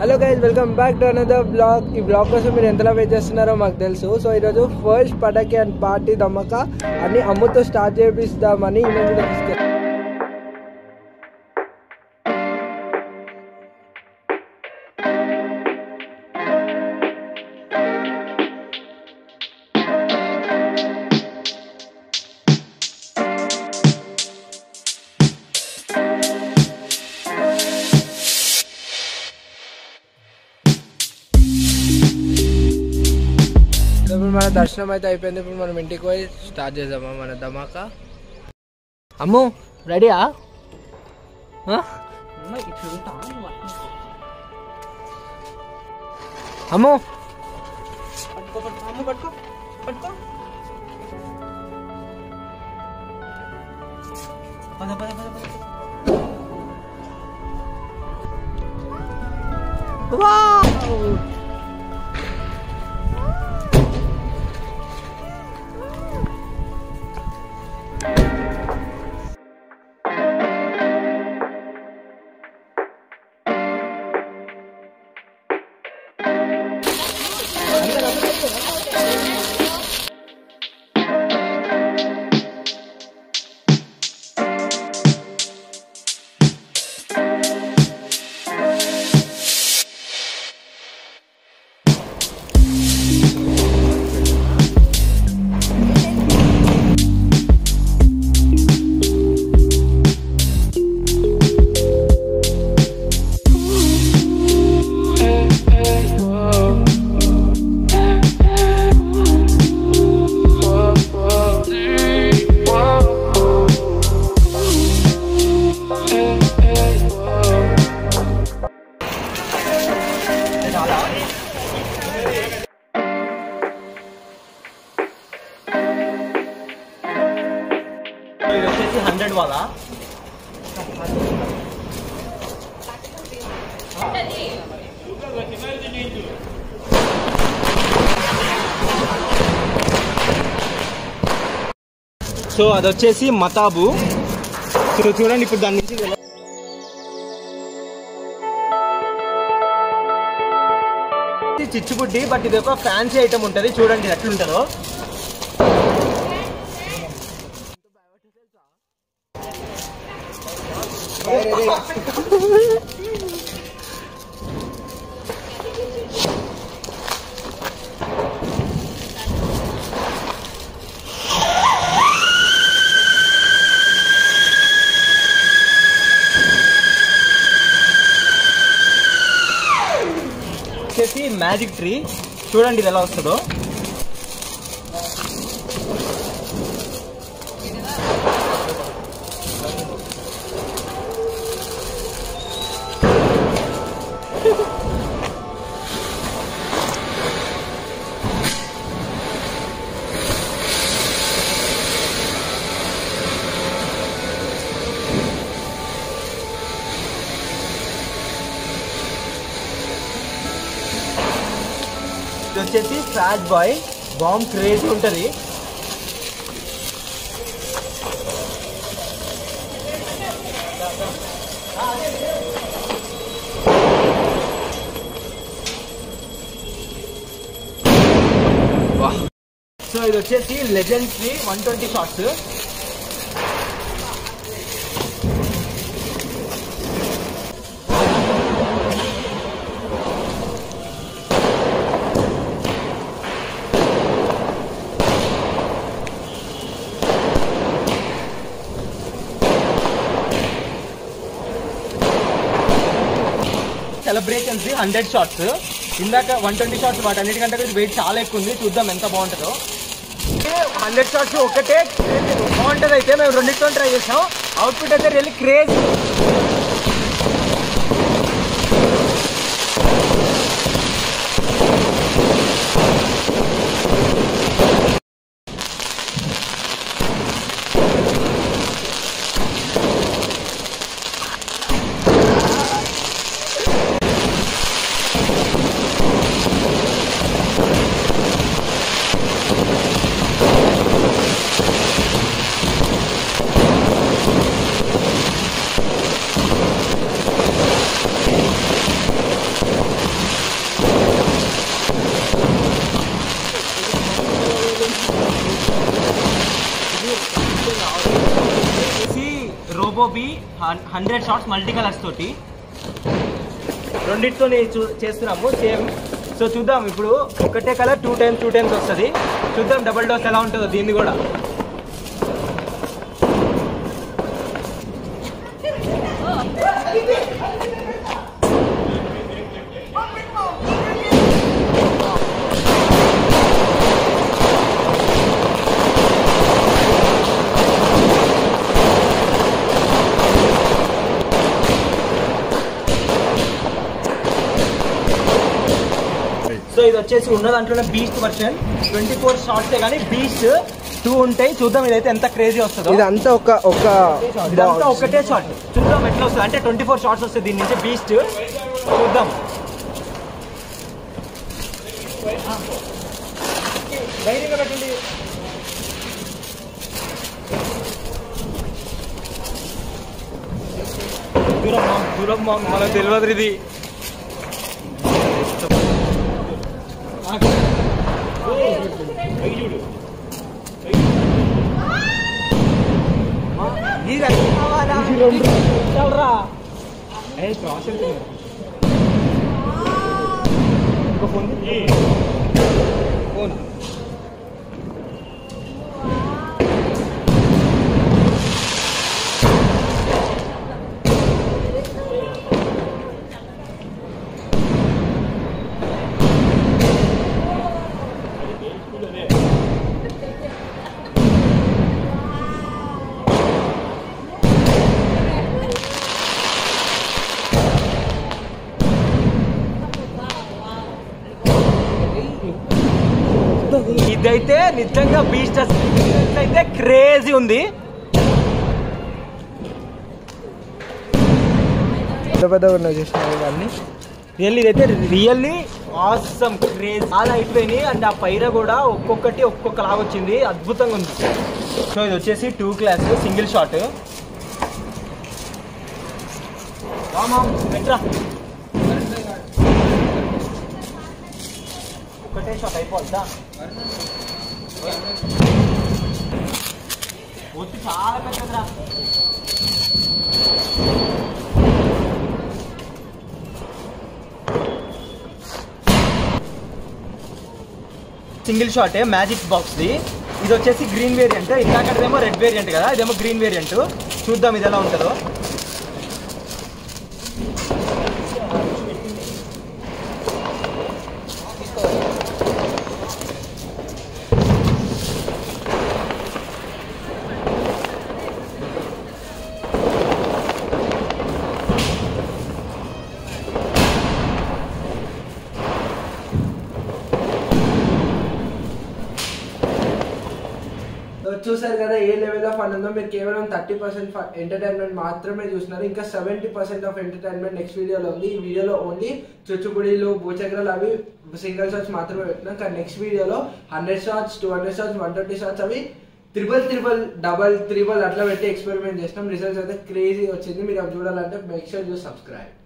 Hello guys welcome back to another blog ఈ blog కోసం మీరు ఎంతలా వెయిట్ చేస్తున్నారో మాకు తెలుసు సో ఈరోజు ఫస్ట్ పటాకి అండ్ పార్టీ దమ్మక అన్ని అమ్ముతో స్టార్ట్ చేపిస్తామని ఈమె కూడా తీసుకెళ్ళి ఇప్పుడు మన దర్శనం అయితే అయిపోయింది ఇప్పుడు మనం ఇంటికి పోయి స్టార్ట్ చేద్దామా మన ధమాకా అమ్ము రెడీయా అమ్ము ఇది వచ్చేసి హండ్రెడ్ వాళ్ళ సో అది వచ్చేసి మతాబు సో చూడండి ఇప్పుడు దాని నుంచి ఎలా- ఇది చిచ్చుబుడ్డి బట్ ఇది ఒక ఫ్యాన్సీ ఐటమ్ ఉంటుంది చూడండి ఇది ఎట్లుంటుందో వచ్చేసి మ్యాజిక్ ట్రీ చూడండి ఇది ఎలా వస్తుందో ఇది వచ్చేసి ఫ్రాజ్ బాయ్ బాంబ్ క్రేజ్ ఉంటుంది సో ఇది వచ్చేసి legends one twenty shots celebrations hundred shots ఇందాక వన్ ట్వంటీ షార్ట్స్ వాటి అన్నిటికంటే ఇది వెయిట్ చాలా ఎక్కువ ఉంది చూద్దాం ఎంత బాగుంటుందో హండ్రెడ్ షార్ట్స్ ఒకటే బాగుంటుంది అయితే మేము రెండింటితో ట్రై చేసాం అవుట్పుట్ అయితే really craze hundred shots multi colours తోటి రెండింటితో చేస్తున్నాము సేమ్ సో చూద్దాం ఇప్పుడు ఒకటే colour two times two times వస్తుంది చూద్దాం డబుల్ డోస్ ఎలా ఉంటుందో దీన్ని కూడా సో ఇది వచ్చేసి ఉన్న దాంట్లోనే బీస్ట్ వర్షన్ ట్వంటీ ఫోర్ షార్ట్సే కానీ బీస్ట్ టూ ఉంటాయి చూద్దాం ఇదైతే ఎంత క్రేజీ వస్తుందో ఇదంతా ఒక ఒక ఇదంతా ఒకటే షార్ట్ చూద్దాం ఎట్లా వస్తుంది అంటే ట్వంటీ ఫోర్ షార్ట్స్ వస్తుంది దీని నుంచి బీస్ట్ చూద్దాం ధైర్యంగా పెట్టండి దూరం మామ్, దూరం మామ్, మనకు తెలియదు ఇది నీరు అది కావాలా? చల్రా. ఏ, క్రాస్ వెళ్తుంది. ఇంకో ఫోన్ తీ. ఫోన్. ఇదైతే నిజంగా బీస్ట్ అయితే క్రేజీ ఉంది పెద్ద పెద్దగా ఉన్నాయి చూసినావు ఇవన్నీ రియల్లీ ఇదైతే రియల్లీ ఆసమ్ క్రేజ్ చాలా అయిపోయినాయి అండ్ ఆ పైర కూడా ఒక్కొక్కటి ఒక్కొక్క లాగా వచ్చింది అద్భుతంగా ఉంది సో ఇది వచ్చేసి టూ క్లాస్ సింగిల్ షాట్ పెట్టరా ఒకటే షాట్ అయిపోద్దా ఒత్తి చాలా పెద్దదిరా సింగిల్ షాటే మ్యాజిక్ బాక్స్ ది ఇది వచ్చేసి గ్రీన్ వేరియంట్ ఇందాకదేమో రెడ్ వేరియంట్ కదా ఇదేమో గ్రీన్ వేరియంట్ చూద్దాం ఇది ఎలా ఉంటుందో చూసారు కదా ఏ లెవెల్ ఆఫ్ ఫన్ ఉందో మీరు కేవలం థర్టీ పర్సెంట్ ఎంటర్టైన్మెంట్ మాత్రమే చూస్తున్నారు ఇంకా seventy percent of entertainment next వీడియోలో ఉంది ఈ వీడియోలో ఓన్లీ చుచ్చుపుడీలు భూచక్రాలు అవి సింగిల్ షాట్స్ మాత్రమే పెట్టినాం కానీ నెక్స్ట్ వీడియోలో hundred shots two hundred shots one twenty shots అవి త్రిబుల్ త్రిబుల్ డబల్ త్రిబుల్ అట్లా పెట్టి ఎక్స్పెరిమెంట్ చేసినాం రిజల్ట్స్ అయితే క్రేజీ వచ్చింది మీరు అవి చూడాలంటే మేక్ షూర్ యూ సబ్స్క్రైబ్